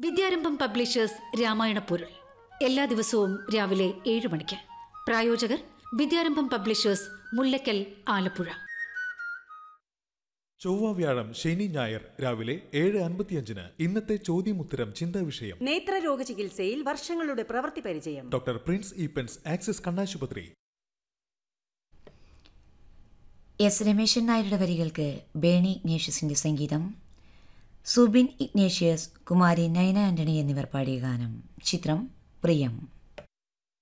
വിദ്യാരംഭം publishers Ramayana പൊരുൾ എല്ലാ ദിവസവും രാവിലെ ഏഴ് മണിക്ക് പ്രായോജകർ വിദ്യാരംഭം പബ്ലിഷേഴ്സ് മുല്ലക്കൽ ആലപ്പുഴ ചൊവ്വ വ്യാഴം ശനി ഞായർ രാവിലെ ഏഴ് അൻപത്തിയഞ്ചിന് ഇന്നത്തെ ചോദ്യമുത്തരം ചിന്താ വിഷയം നേത്രരോഗ ചികിത്സയിൽ വർഷങ്ങളുടെ പ്രവൃത്തി പരിചയം ഡോക്ടർ പ്രിൻസ് ഈപ്പൻസ് ആക്സിസ് കണ്ണാശുപത്രി എസ് രമേശൻ നായരുടെ വരികൾക്ക് ബേണി ഇഗ്നേഷ്യസിന്റെ സംഗീതം സുബിൻ ഇഗ്നേഷ്യസ് കുമാരി നയന ആന്റണി എന്നിവർ പാടിയ ഗാനം ചിത്രം പ്രിയം